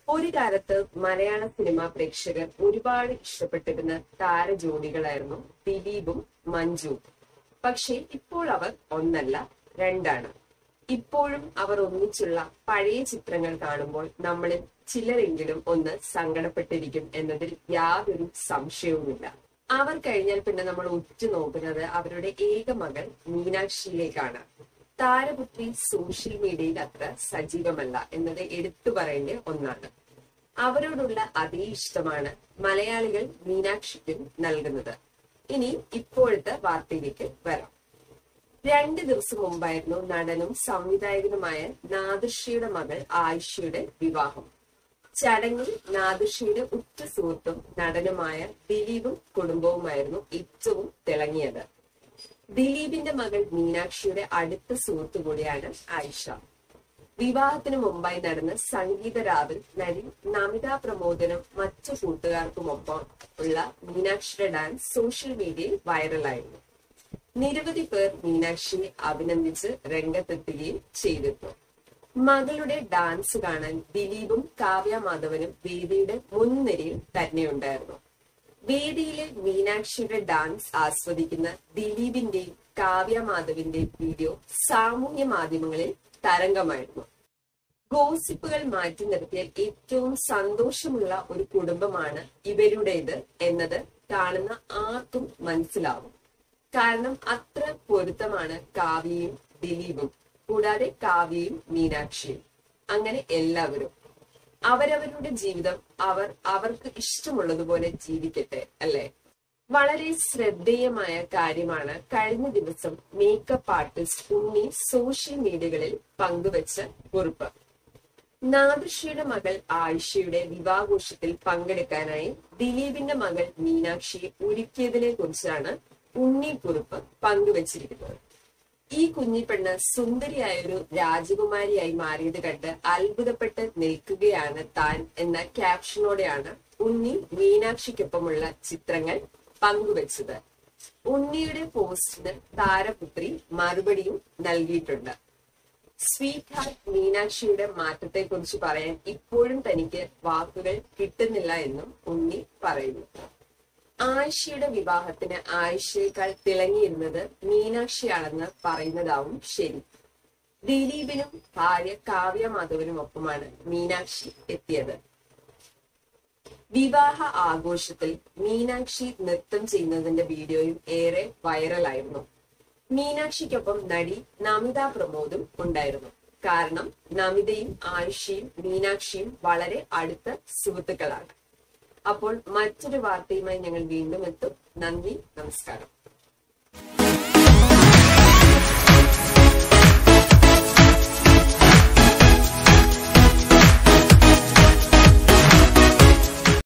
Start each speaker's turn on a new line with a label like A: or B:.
A: ഒരു കാലത്ത് മലയാള സിനിമാ പ്രേക്ഷകർ ഒരുപാട് ഇഷ്ടപ്പെട്ടിരുന്ന താരജോഡികളായിരുന്നു ദിലീപും മഞ്ജുവും പക്ഷേ ഇപ്പോൾ അവർ ഒന്നല്ല രണ്ടാണ് ഇപ്പോഴും അവർ ഒന്നിച്ചുള്ള പഴയ ചിത്രങ്ങൾ കാണുമ്പോൾ നമ്മളിൽ ചിലരെങ്കിലും ഒന്ന് സങ്കടപ്പെട്ടിരിക്കും എന്നതിൽ യാതൊരു സംശയവുമില്ല അവർ കഴിഞ്ഞാൽ പിന്നെ നമ്മൾ ഉറ്റുനോക്കുന്നത് അവരുടെ ഏക മകൾ മീനാക്ഷിയിലേക്കാണ് താരപുത്രി സോഷ്യൽ മീഡിയയിൽ അത്ര സജീവമല്ല എന്നത് എടുത്തു പറയേണ്ട ഒന്നാണ് അവരോടുള്ള അതേ ഇഷ്ടമാണ് മലയാളികൾ മീനാക്ഷിക്കും നൽകുന്നത് ഇനി ഇപ്പോഴത്തെ വാർത്തയിലേക്ക് വരാം രണ്ട് ദിവസം മുമ്പായിരുന്നു നടനും സംവിധായകനുമായ നാദൃഷിയുടെ മകൾ ആയിഷയുടെ വിവാഹം ചടങ്ങിൽ നാദൃഷിയുടെ ഉറ്റ സുഹൃത്തും നടനുമായ ദിലീപും കുടുംബവുമായിരുന്നു ഏറ്റവും തിളങ്ങിയത് ദിലീപിന്റെ മകൾ മീനാക്ഷിയുടെ അടുത്ത സുഹൃത്തു കൂടിയാണ് ആയിഷ വിവാഹത്തിന് മുമ്പായി നടന്ന സംഗീത രാവിൽ നടി നമിത പ്രമോദനും മറ്റു കൂട്ടുകാർക്കുമൊപ്പം ഉള്ള മീനാക്ഷിയുടെ ഡാൻസ് സോഷ്യൽ മീഡിയയിൽ വൈറലായിരുന്നു നിരവധി പേർ മീനാക്ഷിയെ അഭിനന്ദിച്ച് രംഗത്തെത്തുകയും ചെയ്തിരുന്നു മകളുടെ ഡാൻസ് കാണാൻ ദിലീപും കാവ്യ മാധവനും വേദിയുടെ മുൻനിരയിൽ തന്നെയുണ്ടായിരുന്നു വേദിയിലെ മീനാക്ഷിയുടെ ഡാൻസ് ആസ്വദിക്കുന്ന ദിലീപിന്റെയും കാവ്യ മാധവിന്റെയും വീഡിയോ സാമൂഹ്യ മാധ്യമങ്ങളിൽ തരംഗമായിരുന്നു ഗോസിപ്പുകൾ മാറ്റി നിർത്തിയാൽ ഏറ്റവും സന്തോഷമുള്ള ഒരു കുടുംബമാണ് ഇവരുടേത് എന്നത് കാണുന്ന ആർക്കും മനസ്സിലാവും കാരണം അത്ര പൊരുത്തമാണ് കാവ്യയും ദിലീപും കൂടാതെ കാവ്യയും മീനാക്ഷിയും അങ്ങനെ എല്ലാവരും അവരവരുടെ ജീവിതം അവർ അവർക്ക് ഇഷ്ടമുള്ളതുപോലെ ജീവിക്കട്ടെ അല്ലെ വളരെ ശ്രദ്ധേയമായ കാര്യമാണ് കഴിഞ്ഞ ദിവസം മേക്കപ്പ് ആർട്ടിസ്റ്റ് ഉണ്ണി സോഷ്യൽ മീഡിയകളിൽ പങ്കുവച്ച കുറിപ്പ് നാദൃഷിയുടെ മകൾ ആയിഷയുടെ വിവാഹോഷത്തിൽ പങ്കെടുക്കാനായി ദിലീപിന്റെ മകൾ മീനാക്ഷിയെ ഒരുക്കിയതിനെ കുറിച്ചാണ് ഉണ്ണി കുറിപ്പ് പങ്കുവച്ചിരിക്കുന്നത് ഈ കുഞ്ഞിപ്പെണ്ണ് സുന്ദരിയായൊരു രാജകുമാരിയായി മാറിയത് കണ്ട് അത്ഭുതപ്പെട്ട് നിൽക്കുകയാണ് താൻ എന്ന ക്യാപ്ഷനോടെയാണ് ഉണ്ണി മീനാക്ഷിക്കൊപ്പമുള്ള ചിത്രങ്ങൾ പങ്കുവച്ചത് ഉണ്ണിയുടെ പോസ്റ്റിന് താരപുത്രി മറുപടിയും നൽകിയിട്ടുണ്ട് സ്വീറ്റ് ഹാർട്ട് മീനാക്ഷിയുടെ മാറ്റത്തെ കുറിച്ച് പറയാൻ ഇപ്പോഴും തനിക്ക് വാക്കുകൾ കിട്ടുന്നില്ല എന്നും ഉണ്ണി പറയുന്നു ആയിഷയുടെ വിവാഹത്തിന് ആയിഷയേക്കാൾ തിളങ്ങിയിരുന്നത് മീനാക്ഷിയാണെന്ന് പറയുന്നതാവും ശരി ദിലീപിനും ഭാര്യ കാവ്യ മാധവനും ഒപ്പമാണ് മീനാക്ഷി എത്തിയത് വിവാഹ ആഘോഷത്തിൽ മീനാക്ഷി നൃത്തം ചെയ്യുന്നതിന്റെ വീഡിയോയും ഏറെ വൈറലായിരുന്നു മീനാക്ഷിക്കൊപ്പം നടി നമിത പ്രമോദും ഉണ്ടായിരുന്നു കാരണം നമിതയും ആയിഷയും മീനാക്ഷിയും വളരെ അടുത്ത സുഹൃത്തുക്കളാണ് അപ്പോൾ മറ്റൊരു വാർത്തയുമായി ഞങ്ങൾ വീണ്ടും എത്തും നന്ദി നമസ്കാരം